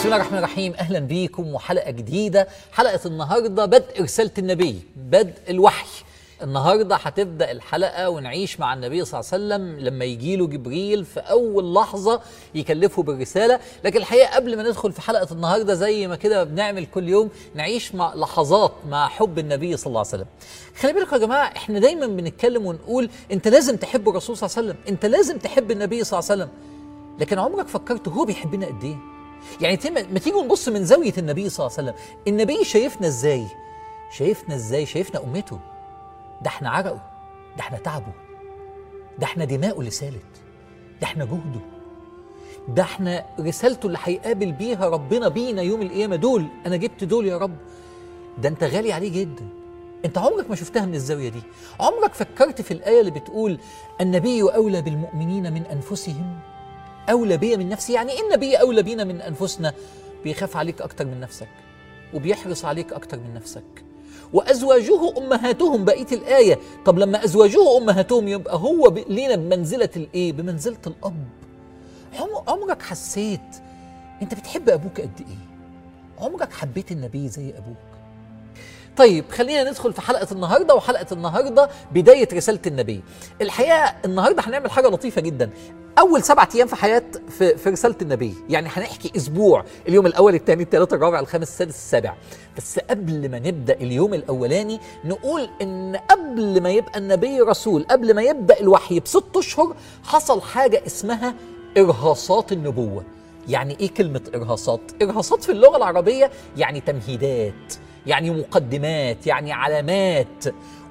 بسم الله الرحمن الرحيم اهلا بيكم وحلقه جديده حلقه النهارده بدء رساله النبي بدء الوحي النهارده هتبدا الحلقه ونعيش مع النبي صلى الله عليه وسلم لما يجي له جبريل في اول لحظه يكلفه بالرساله لكن الحقيقه قبل ما ندخل في حلقه النهارده زي ما كده بنعمل كل يوم نعيش مع لحظات مع حب النبي صلى الله عليه وسلم خلي بالكم يا جماعه احنا دايما بنتكلم ونقول انت لازم تحب الرسول صلى الله عليه وسلم انت لازم تحب النبي صلى الله عليه وسلم لكن عمرك فكرت هو بيحبنا قد ايه يعني ما تيجي نبص من زاويه النبي صلى الله عليه وسلم النبي شايفنا ازاي شايفنا ازاي شايفنا امته ده احنا عرقه ده احنا تعبه ده احنا دماؤه اللي سالت ده احنا جهده ده احنا رسالته اللي هيقابل بيها ربنا بينا يوم القيامه دول انا جبت دول يا رب ده انت غالي عليه جدا انت عمرك ما شفتها من الزاويه دي عمرك فكرت في الايه اللي بتقول النبي اولى بالمؤمنين من انفسهم اولى بيا من نفسي يعني ايه النبي اولى بينا من انفسنا بيخاف عليك اكتر من نفسك وبيحرص عليك اكتر من نفسك وازواجه امهاتهم بقيه الايه طب لما ازواجه امهاتهم يبقى هو ب... لينا بمنزله الايه بمنزله الاب عم... عمرك حسيت انت بتحب ابوك قد ايه عمرك حبيت النبي زي ابوك طيب خلينا ندخل في حلقه النهارده وحلقه النهارده بدايه رساله النبي. الحقيقه النهارده هنعمل حاجه لطيفه جدا. اول سبعة ايام في حياه في, في رساله النبي، يعني هنحكي اسبوع، اليوم الاول الثاني الثالث الرابع الخامس السادس السابع. بس قبل ما نبدا اليوم الاولاني نقول ان قبل ما يبقى النبي رسول، قبل ما يبدا الوحي بست اشهر حصل حاجه اسمها ارهاصات النبوه. يعني ايه كلمه ارهاصات؟ ارهاصات في اللغه العربيه يعني تمهيدات. يعني مقدمات يعني علامات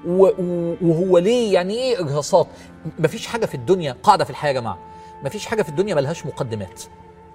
وهو ليه يعني ايه ارهاصات مفيش حاجه في الدنيا قاعده في الحياه يا جماعه مفيش حاجه في الدنيا ملهاش مقدمات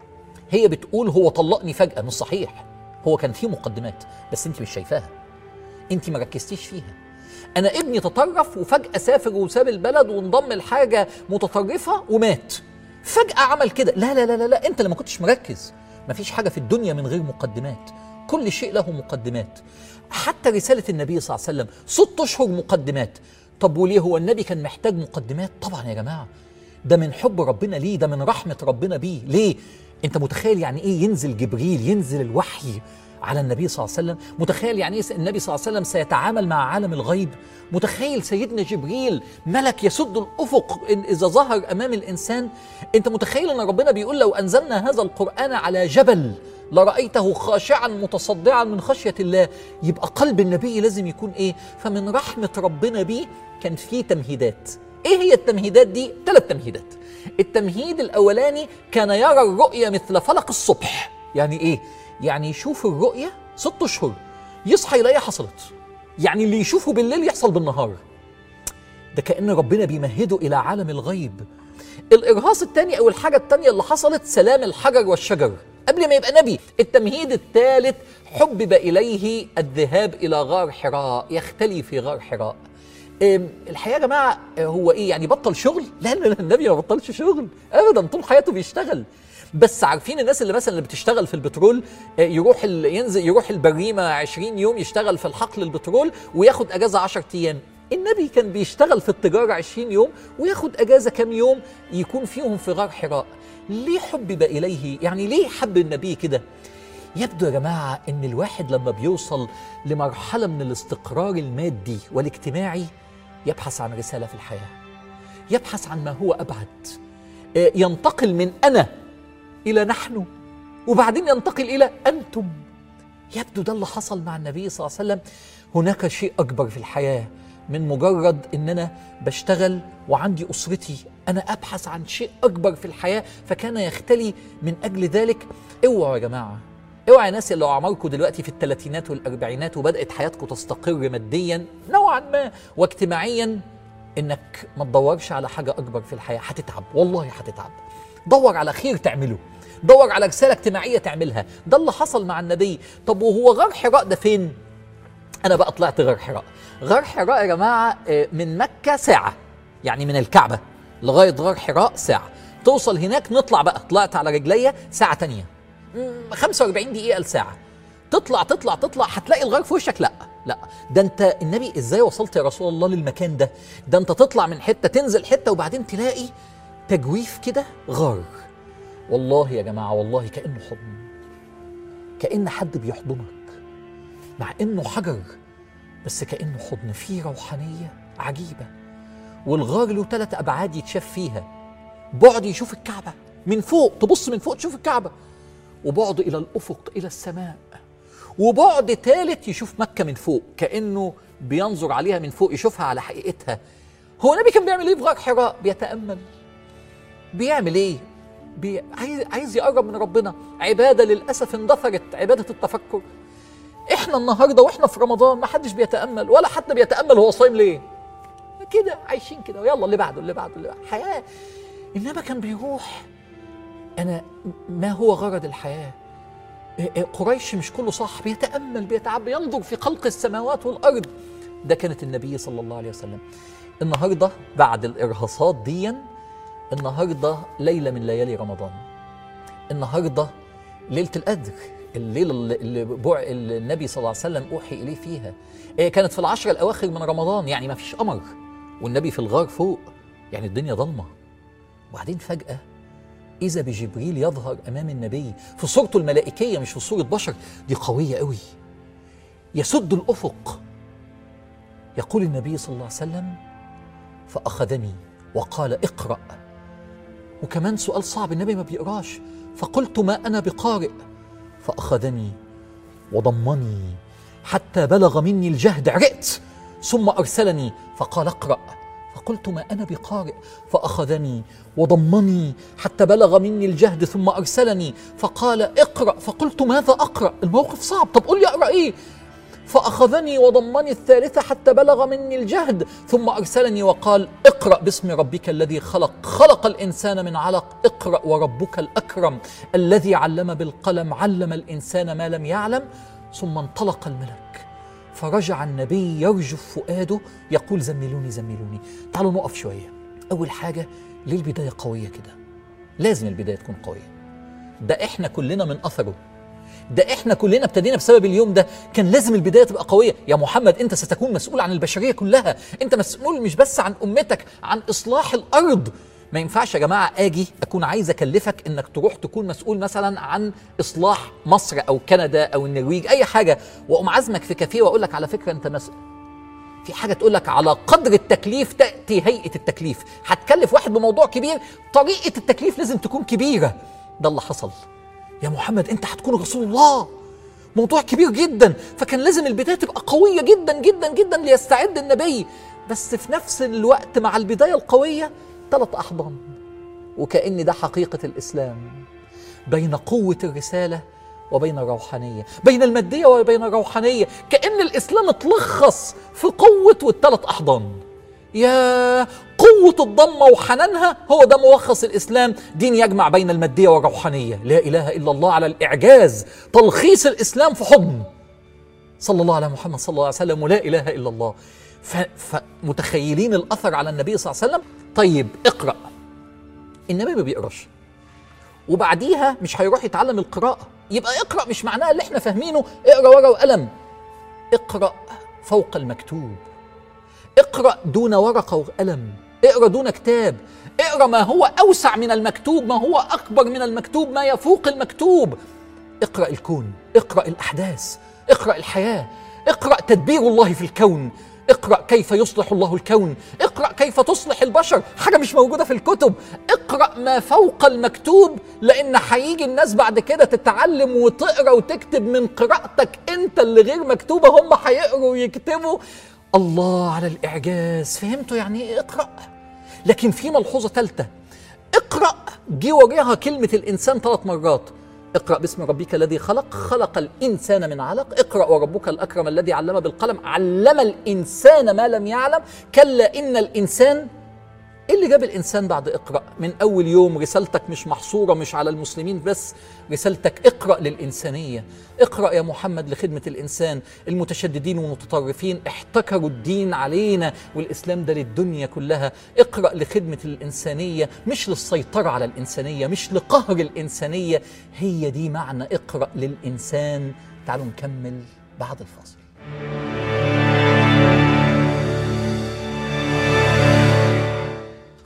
هي بتقول هو طلقني فجاه مش صحيح هو كان فيه مقدمات بس انت مش شايفاها انت ما ركزتيش فيها انا ابني تطرف وفجاه سافر وساب البلد وانضم لحاجه متطرفه ومات فجاه عمل كده لا لا لا لا, لا. انت اللي ما كنتش مركز مفيش حاجه في الدنيا من غير مقدمات كل شيء له مقدمات حتى رسالة النبي صلى الله عليه وسلم ست أشهر مقدمات طب وليه هو النبي كان محتاج مقدمات طبعا يا جماعة ده من حب ربنا ليه ده من رحمة ربنا بيه ليه انت متخيل يعني ايه ينزل جبريل ينزل الوحي على النبي صلى الله عليه وسلم متخيل يعني ايه النبي صلى الله عليه وسلم سيتعامل مع عالم الغيب متخيل سيدنا جبريل ملك يسد الافق اذا ظهر امام الانسان انت متخيل ان ربنا بيقول لو انزلنا هذا القران على جبل لرأيته خاشعا متصدعا من خشية الله يبقى قلب النبي لازم يكون ايه فمن رحمة ربنا بيه كان فيه تمهيدات ايه هي التمهيدات دي ثلاث تمهيدات التمهيد الاولاني كان يرى الرؤية مثل فلق الصبح يعني ايه يعني يشوف الرؤية ست اشهر يصحى يلاقيها حصلت يعني اللي يشوفه بالليل يحصل بالنهار ده كأن ربنا بيمهده إلى عالم الغيب الإرهاص الثاني أو الحاجة الثانية اللي حصلت سلام الحجر والشجر قبل ما يبقى نبي التمهيد الثالث حبب إليه الذهاب إلى غار حراء يختلي في غار حراء الحقيقة يا جماعة هو إيه يعني بطل شغل لا لا لا النبي ما بطلش شغل أبدا طول حياته بيشتغل بس عارفين الناس اللي مثلا اللي بتشتغل في البترول يروح ينزل يروح البريمه 20 يوم يشتغل في الحقل البترول وياخد اجازه 10 ايام النبي كان بيشتغل في التجاره 20 يوم وياخد اجازه كام يوم يكون فيهم في غار حراء ليه حبب اليه يعني ليه حب النبي كده يبدو يا جماعه ان الواحد لما بيوصل لمرحله من الاستقرار المادي والاجتماعي يبحث عن رساله في الحياه يبحث عن ما هو ابعد ينتقل من انا الى نحن وبعدين ينتقل الى انتم يبدو ده اللي حصل مع النبي صلى الله عليه وسلم هناك شيء اكبر في الحياه من مجرد ان انا بشتغل وعندي اسرتي انا ابحث عن شيء اكبر في الحياه فكان يختلي من اجل ذلك اوعوا يا جماعه اوعوا يا ناس اللي اعماركم دلوقتي في الثلاثينات والاربعينات وبدات حياتكم تستقر ماديا نوعا ما واجتماعيا انك ما تدورش على حاجه اكبر في الحياه هتتعب والله هتتعب دور على خير تعمله دور على رساله اجتماعيه تعملها ده اللي حصل مع النبي طب وهو غار حراء ده فين انا بقى طلعت غار حراء غار حراء يا جماعه من مكه ساعه يعني من الكعبه لغايه غار حراء ساعه توصل هناك نطلع بقى طلعت على رجليا ساعه تانية 45 دقيقه لساعه تطلع تطلع تطلع هتلاقي الغار في وشك لا لا ده انت النبي ازاي وصلت يا رسول الله للمكان ده ده انت تطلع من حته تنزل حته وبعدين تلاقي تجويف كده غار والله يا جماعه والله كانه حضن كأن حد بيحضنك مع إنه حجر بس كأنه حضن فيه روحانية عجيبة والغار له ثلاث أبعاد يتشاف فيها بعد يشوف الكعبة من فوق تبص من فوق تشوف الكعبة وبعد إلى الأفق إلى السماء وبعد ثالث يشوف مكة من فوق كأنه بينظر عليها من فوق يشوفها على حقيقتها هو النبي كان بيعمل ايه في غار حراء بيتأمل بيعمل ايه بي... عايز عايز يقرب من ربنا عباده للاسف اندثرت عباده التفكر احنا النهارده واحنا في رمضان ما حدش بيتامل ولا حتى بيتامل هو صايم ليه كده عايشين كده ويلا اللي بعده اللي بعده اللي بعده حياه انما كان بيروح انا ما هو غرض الحياه إيه إيه قريش مش كله صح بيتامل بيتعب ينظر في خلق السماوات والارض ده كانت النبي صلى الله عليه وسلم النهارده بعد الارهاصات ديًا النهارده ليله من ليالي رمضان النهارده ليله القدر الليله اللي بوع النبي صلى الله عليه وسلم اوحي اليه فيها إيه كانت في العشر الاواخر من رمضان يعني ما فيش قمر والنبي في الغار فوق يعني الدنيا ضلمه وبعدين فجاه اذا بجبريل يظهر امام النبي في صورته الملائكيه مش في صوره بشر دي قويه قوي يسد الافق يقول النبي صلى الله عليه وسلم فاخذني وقال اقرأ وكمان سؤال صعب النبي ما بيقراش فقلت ما أنا بقارئ فأخذني وضمني حتى بلغ مني الجهد عرقت ثم أرسلني فقال اقرأ فقلت ما أنا بقارئ فأخذني وضمني حتى بلغ مني الجهد ثم أرسلني فقال اقرأ فقلت ماذا أقرأ الموقف صعب طب قل لي أقرأ إيه فأخذني وضمني الثالثة حتى بلغ مني الجهد ثم أرسلني وقال اقرأ باسم ربك الذي خلق خلق الإنسان من علق اقرأ وربك الأكرم الذي علم بالقلم علم الإنسان ما لم يعلم ثم انطلق الملك فرجع النبي يرجف فؤاده يقول زملوني زملوني تعالوا نقف شوية أول حاجة ليه البداية قوية كده لازم البداية تكون قوية ده احنا كلنا من أثره ده احنا كلنا ابتدينا بسبب اليوم ده كان لازم البدايه تبقى قويه يا محمد انت ستكون مسؤول عن البشريه كلها انت مسؤول مش بس عن امتك عن اصلاح الارض ما ينفعش يا جماعه اجي اكون عايز اكلفك انك تروح تكون مسؤول مثلا عن اصلاح مصر او كندا او النرويج اي حاجه واقوم عازمك في كافيه واقول لك على فكره انت مسؤول في حاجه تقول لك على قدر التكليف تاتي هيئه التكليف هتكلف واحد بموضوع كبير طريقه التكليف لازم تكون كبيره ده اللي حصل يا محمد انت هتكون رسول الله موضوع كبير جدا فكان لازم البدايه تبقى قويه جدا جدا جدا ليستعد النبي بس في نفس الوقت مع البدايه القويه ثلاث احضان وكان ده حقيقه الاسلام بين قوه الرساله وبين الروحانيه بين الماديه وبين الروحانيه كان الاسلام اتلخص في قوه والثلاث احضان يا قوة الضمة وحنانها هو ده ملخص الإسلام دين يجمع بين المادية والروحانية لا إله إلا الله على الإعجاز تلخيص الإسلام في حضن صلى الله على محمد صلى الله عليه وسلم ولا إله إلا الله فمتخيلين الأثر على النبي صلى الله عليه وسلم طيب اقرأ النبي ما بيقراش وبعديها مش هيروح يتعلم القراءة يبقى اقرأ مش معناها اللي احنا فاهمينه اقرأ ورقة وقلم اقرأ فوق المكتوب اقرأ دون ورقة وقلم اقرأ دون كتاب اقرأ ما هو أوسع من المكتوب ما هو أكبر من المكتوب ما يفوق المكتوب اقرأ الكون اقرأ الأحداث اقرأ الحياة اقرأ تدبير الله في الكون اقرأ كيف يصلح الله الكون اقرأ كيف تصلح البشر حاجة مش موجودة في الكتب اقرأ ما فوق المكتوب لأن هيجي الناس بعد كده تتعلم وتقرأ وتكتب من قراءتك انت اللي غير مكتوبة هم هيقروا ويكتبوا الله على الإعجاز فهمتوا يعني إيه اقرأ لكن في ملحوظة ثالثة اقرأ جه وراها كلمة الإنسان ثلاث مرات اقرأ باسم ربك الذي خلق خلق الإنسان من علق اقرأ وربك الأكرم الذي علم بالقلم علم الإنسان ما لم يعلم كلا إن الإنسان ايه اللي جاب الانسان بعد اقرا من اول يوم رسالتك مش محصوره مش على المسلمين بس رسالتك اقرا للانسانيه اقرا يا محمد لخدمه الانسان المتشددين والمتطرفين احتكروا الدين علينا والاسلام ده للدنيا كلها اقرا لخدمه الانسانيه مش للسيطره على الانسانيه مش لقهر الانسانيه هي دي معنى اقرا للانسان تعالوا نكمل بعد الفاصل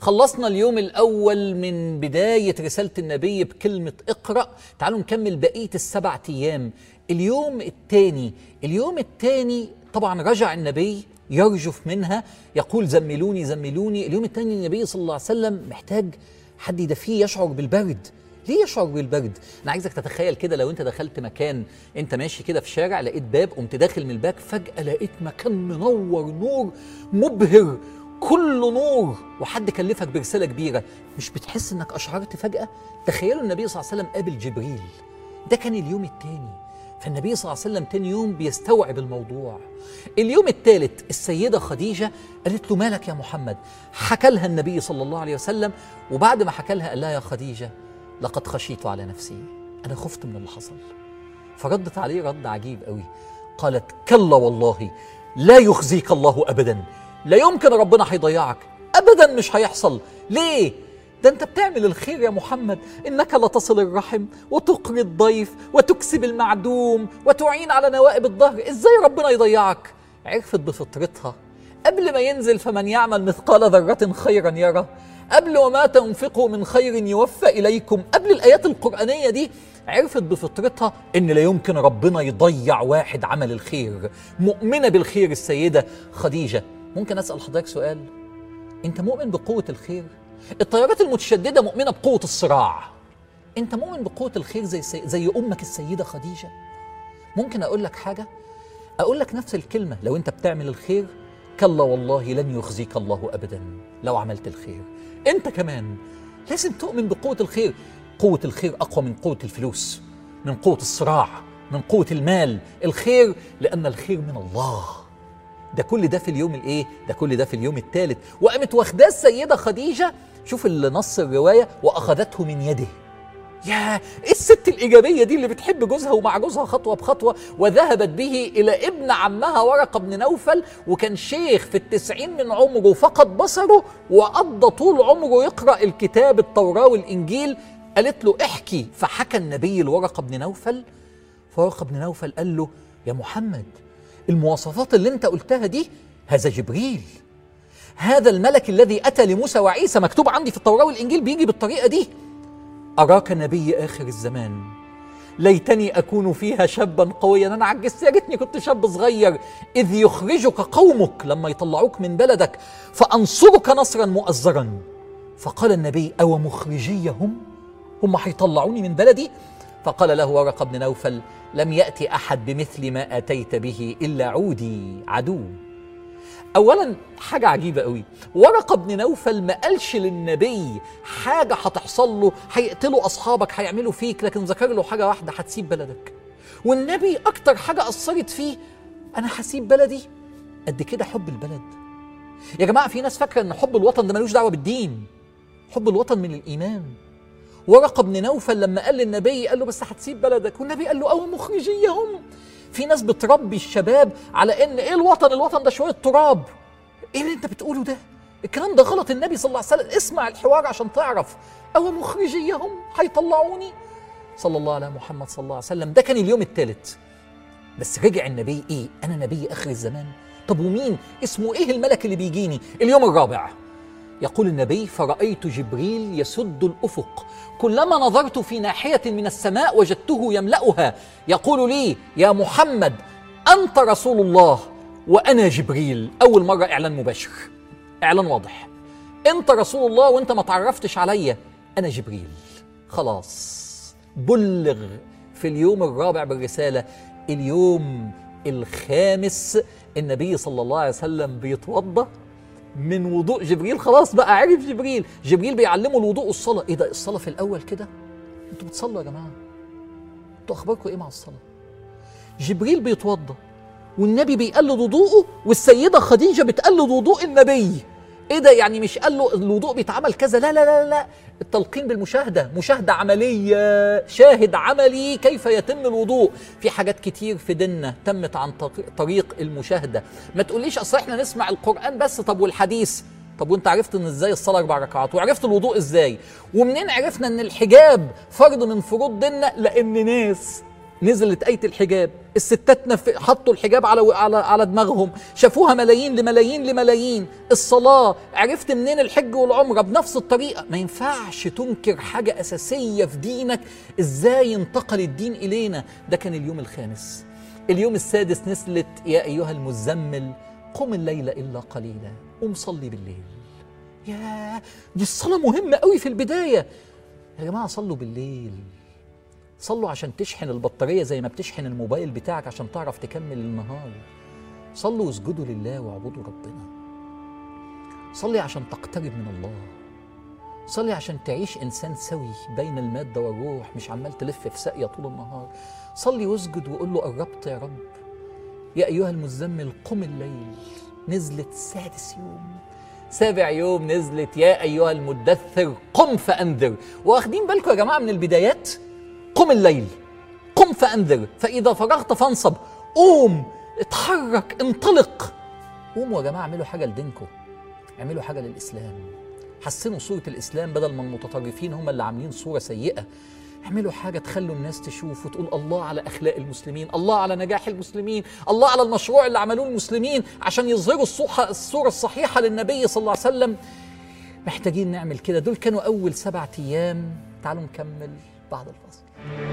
خلصنا اليوم الأول من بداية رسالة النبي بكلمة اقرأ تعالوا نكمل بقية السبع أيام اليوم الثاني اليوم الثاني طبعا رجع النبي يرجف منها يقول زملوني زملوني اليوم الثاني النبي صلى الله عليه وسلم محتاج حد يدفيه يشعر بالبرد ليه يشعر بالبرد؟ انا عايزك تتخيل كده لو انت دخلت مكان انت ماشي كده في شارع لقيت باب قمت داخل من الباب فجأة لقيت مكان منور نور مبهر كله نور وحد كلفك برسالة كبيرة مش بتحس انك اشعرت فجأة؟ تخيلوا النبي صلى الله عليه وسلم قابل جبريل ده كان اليوم الثاني فالنبي صلى الله عليه وسلم تاني يوم بيستوعب الموضوع اليوم الثالث السيدة خديجة قالت له مالك يا محمد حكى لها النبي صلى الله عليه وسلم وبعد ما حكى لها قال لها يا خديجة لقد خشيت على نفسي أنا خفت من اللي حصل فردت عليه رد عجيب قوي قالت كلا والله لا يخزيك الله أبدا لا يمكن ربنا هيضيعك أبدا مش هيحصل ليه؟ ده انت بتعمل الخير يا محمد انك لتصل الرحم وتقري الضيف وتكسب المعدوم وتعين على نوائب الظهر ازاي ربنا يضيعك عرفت بفطرتها قبل ما ينزل فمن يعمل مثقال ذرة خيرا يره قبل وما تنفقوا من خير يوفى إليكم قبل الآيات القرآنية دي عرفت بفطرتها إن لا يمكن ربنا يضيع واحد عمل الخير مؤمنة بالخير السيدة خديجة ممكن أسأل حضرتك سؤال أنت مؤمن بقوة الخير الطيارات المتشددة مؤمنة بقوة الصراع أنت مؤمن بقوة الخير زي, سي... زي أمك السيدة خديجة ممكن أقول لك حاجة أقول لك نفس الكلمة لو أنت بتعمل الخير كلا والله لن يخزيك الله أبدا لو عملت الخير أنت كمان لازم تؤمن بقوة الخير قوة الخير أقوى من قوة الفلوس من قوة الصراع من قوة المال الخير لأن الخير من الله ده كل ده في اليوم الايه ده كل ده في اليوم الثالث وقامت واخداه السيده خديجه شوف نص الروايه واخذته من يده يا ايه الست الايجابيه دي اللي بتحب جوزها ومع جوزها خطوه بخطوه وذهبت به الى ابن عمها ورقه بن نوفل وكان شيخ في التسعين من عمره فقد بصره وقضى طول عمره يقرا الكتاب التوراه والانجيل قالت له احكي فحكى النبي لورقه بن نوفل فورقه بن نوفل قال له يا محمد المواصفات اللي انت قلتها دي هذا جبريل هذا الملك الذي اتى لموسى وعيسى مكتوب عندي في التوراه والانجيل بيجي بالطريقه دي اراك نبي اخر الزمان ليتني اكون فيها شابا قويا انا عجزت يا ريتني كنت شاب صغير اذ يخرجك قومك لما يطلعوك من بلدك فانصرك نصرا مؤزرا فقال النبي او مخرجيهم هم هيطلعوني من بلدي فقال له ورقه بن نوفل لم يأتي أحد بمثل ما أتيت به إلا عودي عدو أولا حاجة عجيبة قوي ورقة بن نوفل ما قالش للنبي حاجة هتحصل له هيقتلوا أصحابك هيعملوا فيك لكن ذكر له حاجة واحدة هتسيب بلدك والنبي أكتر حاجة أثرت فيه أنا هسيب بلدي قد كده حب البلد يا جماعة في ناس فاكرة إن حب الوطن ده ملوش دعوة بالدين حب الوطن من الإيمان ورقة بن نوفل لما قال للنبي قال له بس هتسيب بلدك والنبي قال له أو مخرجيهم في ناس بتربي الشباب على ان ايه الوطن الوطن ده شويه تراب ايه اللي انت بتقوله ده الكلام ده غلط النبي صلى الله عليه وسلم اسمع الحوار عشان تعرف او مخرجيهم هيطلعوني صلى الله على محمد صلى الله عليه وسلم ده كان اليوم الثالث بس رجع النبي ايه انا نبي اخر الزمان طب ومين اسمه ايه الملك اللي بيجيني اليوم الرابع يقول النبي فرأيت جبريل يسد الأفق كلما نظرت في ناحية من السماء وجدته يملأها يقول لي يا محمد أنت رسول الله وأنا جبريل أول مرة إعلان مباشر إعلان واضح أنت رسول الله وأنت ما تعرفتش عليا أنا جبريل خلاص بلغ في اليوم الرابع بالرسالة اليوم الخامس النبي صلى الله عليه وسلم بيتوضأ من وضوء جبريل خلاص بقى عرف جبريل جبريل بيعلمه الوضوء والصلاة ايه ده الصلاة في الأول كده انتوا بتصلوا يا جماعة انتوا أخباركم ايه مع الصلاة جبريل بيتوضى والنبي بيقلد وضوءه والسيدة خديجة بتقلد وضوء النبي ايه ده يعني مش قال له الوضوء بيتعمل كذا لا لا لا لا التلقين بالمشاهدة مشاهدة عملية شاهد عملي كيف يتم الوضوء في حاجات كتير في ديننا تمت عن طريق المشاهدة ما تقوليش اصل احنا نسمع القرآن بس طب والحديث طب وانت عرفت ان ازاي الصلاه اربع ركعات وعرفت الوضوء ازاي ومنين عرفنا ان الحجاب فرض من فروض ديننا لان ناس نزلت آية الحجاب الستات نف... حطوا الحجاب على على على دماغهم شافوها ملايين لملايين لملايين الصلاة عرفت منين الحج والعمرة بنفس الطريقة ما ينفعش تنكر حاجة أساسية في دينك إزاي انتقل الدين إلينا ده كان اليوم الخامس اليوم السادس نزلت يا أيها المزمل قم الليل إلا قليلا قم صلي بالليل يا دي الصلاة مهمة قوي في البداية يا جماعة صلوا بالليل صلوا عشان تشحن البطارية زي ما بتشحن الموبايل بتاعك عشان تعرف تكمل النهار صلوا واسجدوا لله واعبدوا ربنا صلي عشان تقترب من الله صلي عشان تعيش إنسان سوي بين المادة والروح مش عمال تلف في ساقية طول النهار صلي واسجد وقول له قربت يا رب يا أيها المزمل قم الليل نزلت سادس يوم سابع يوم نزلت يا أيها المدثر قم فأنذر واخدين بالكم يا جماعة من البدايات قم الليل قم فأنذر فإذا فرغت فانصب قوم اتحرك انطلق قوموا يا جماعة اعملوا حاجة لدينكم اعملوا حاجة للإسلام حسنوا صورة الإسلام بدل ما المتطرفين هم اللي عاملين صورة سيئة اعملوا حاجة تخلوا الناس تشوف وتقول الله على أخلاق المسلمين الله على نجاح المسلمين الله على المشروع اللي عملوه المسلمين عشان يظهروا الصوحة الصورة الصحيحة للنبي صلى الله عليه وسلم محتاجين نعمل كده دول كانوا أول سبعة أيام تعالوا نكمل بعد الفصل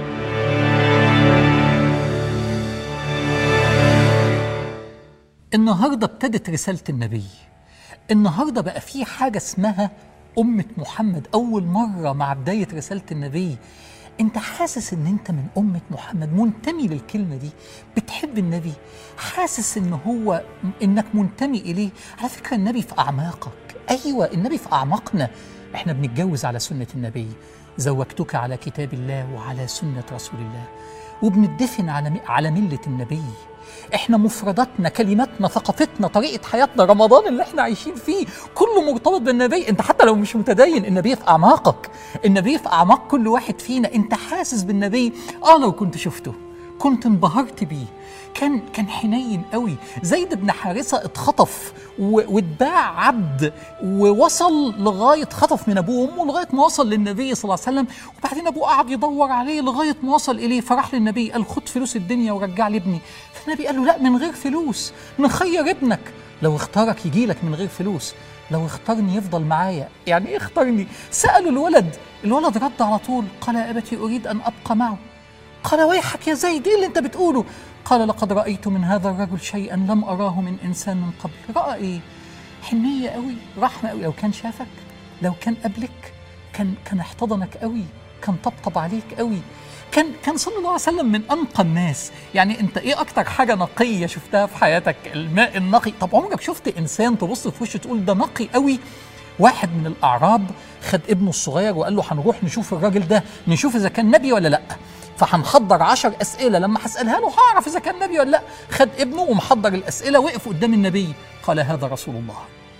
النهارده ابتدت رسالة النبي النهارده بقى في حاجة اسمها أمة محمد أول مرة مع بداية رسالة النبي أنت حاسس إن أنت من أمة محمد منتمي للكلمة دي بتحب النبي حاسس إن هو إنك منتمي إليه على فكرة النبي في أعماقك أيوة النبي في أعماقنا إحنا بنتجوز على سنة النبي زوجتك على كتاب الله وعلى سنة رسول الله وبندفن على على ملة النبي احنا مفرداتنا كلماتنا ثقافتنا طريقة حياتنا رمضان اللي احنا عايشين فيه كله مرتبط بالنبي انت حتى لو مش متدين النبي في اعماقك النبي في اعماق كل واحد فينا انت حاسس بالنبي اه لو كنت شفته كنت انبهرت بيه كان كان حنين قوي زيد بن حارثه اتخطف و- واتباع عبد ووصل لغايه خطف من ابوه وامه لغايه ما وصل للنبي صلى الله عليه وسلم وبعدين ابوه قعد يدور عليه لغايه ما وصل اليه فراح للنبي قال خد فلوس الدنيا ورجع لي ابني فالنبي قال له لا من غير فلوس نخير ابنك لو اختارك يجي لك من غير فلوس لو اختارني يفضل معايا يعني ايه اختارني سالوا الولد الولد رد على طول قال يا ابتي اريد ان ابقى معه قال ويحك يا زيد ايه اللي انت بتقوله قال لقد رايت من هذا الرجل شيئا لم اراه من انسان من قبل راى ايه حنيه قوي رحمه قوي لو كان شافك لو كان قبلك كان كان احتضنك قوي كان طبطب عليك قوي كان كان صلى الله عليه وسلم من انقى الناس يعني انت ايه اكتر حاجه نقيه شفتها في حياتك الماء النقي طب عمرك شفت انسان تبص في وشه تقول ده نقي قوي واحد من الاعراب خد ابنه الصغير وقال له هنروح نشوف الراجل ده نشوف اذا كان نبي ولا لا فهنحضر عشر اسئله لما هسالها له هعرف اذا كان نبي ولا لا خد ابنه ومحضر الاسئله وقف قدام النبي قال هذا رسول الله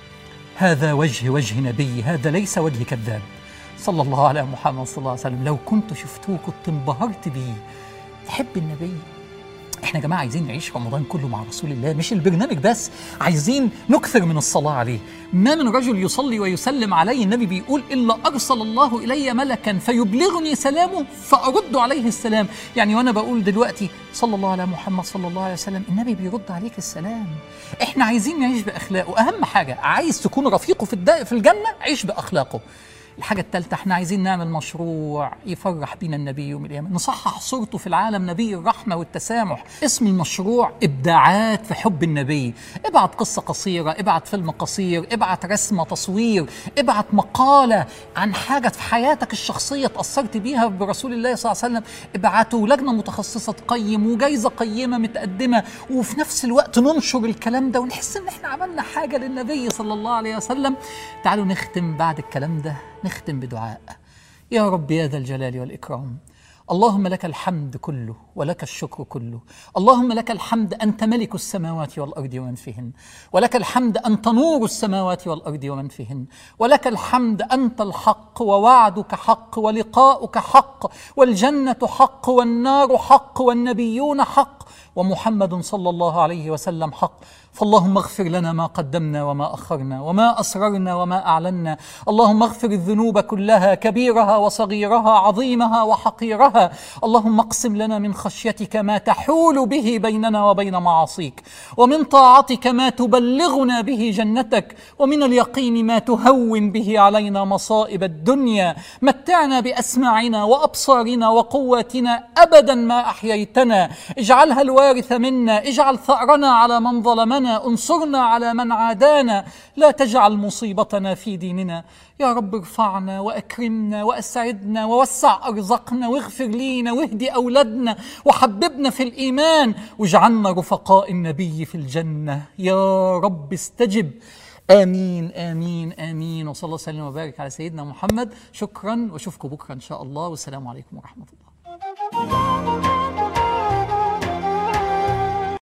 هذا وجه وجه نبي هذا ليس وجه كذاب صلى الله على محمد صلى الله عليه وسلم لو كنت شفتوه كنت انبهرت بيه تحب النبي احنا يا جماعه عايزين نعيش رمضان كله مع رسول الله مش البرنامج بس عايزين نكثر من الصلاه عليه ما من رجل يصلي ويسلم عليه النبي بيقول الا ارسل الله الي ملكا فيبلغني سلامه فارد عليه السلام يعني وانا بقول دلوقتي صلى الله على محمد صلى الله عليه وسلم النبي بيرد عليك السلام احنا عايزين نعيش باخلاقه اهم حاجه عايز تكون رفيقه في الد- في الجنه عيش باخلاقه الحاجة الثالثة احنا عايزين نعمل مشروع يفرح بينا النبي يوم القيامة نصحح صورته في العالم نبي الرحمة والتسامح اسم المشروع إبداعات في حب النبي ابعت قصة قصيرة ابعت فيلم قصير ابعت رسمة تصوير ابعت مقالة عن حاجة في حياتك الشخصية تأثرت بيها برسول الله صلى الله عليه وسلم ابعته لجنة متخصصة تقيم وجايزة قيمة متقدمة وفي نفس الوقت ننشر الكلام ده ونحس ان احنا عملنا حاجة للنبي صلى الله عليه وسلم تعالوا نختم بعد الكلام ده نختم بدعاء يا رب يا ذا الجلال والإكرام اللهم لك الحمد كله ولك الشكر كله اللهم لك الحمد أنت ملك السماوات والأرض ومن فيهن ولك الحمد أنت نور السماوات والأرض ومن فيهن ولك الحمد أنت الحق ووعدك حق ولقاؤك حق والجنة حق والنار حق والنبيون حق ومحمد صلى الله عليه وسلم حق فاللهم اغفر لنا ما قدمنا وما اخرنا وما اسررنا وما اعلنا اللهم اغفر الذنوب كلها كبيرها وصغيرها عظيمها وحقيرها اللهم اقسم لنا من خشيتك ما تحول به بيننا وبين معاصيك ومن طاعتك ما تبلغنا به جنتك ومن اليقين ما تهون به علينا مصائب الدنيا متعنا باسماعنا وابصارنا وقواتنا ابدا ما احييتنا اجعلها الوارث منا اجعل ثارنا على من ظلمنا انصرنا على من عادانا لا تجعل مصيبتنا في ديننا يا رب ارفعنا واكرمنا واسعدنا ووسع ارزقنا واغفر لينا واهدي اولادنا وحببنا في الايمان واجعلنا رفقاء النبي في الجنه يا رب استجب امين امين امين وصلى الله وسلم وبارك على سيدنا محمد شكرا واشوفكم بكره ان شاء الله والسلام عليكم ورحمه الله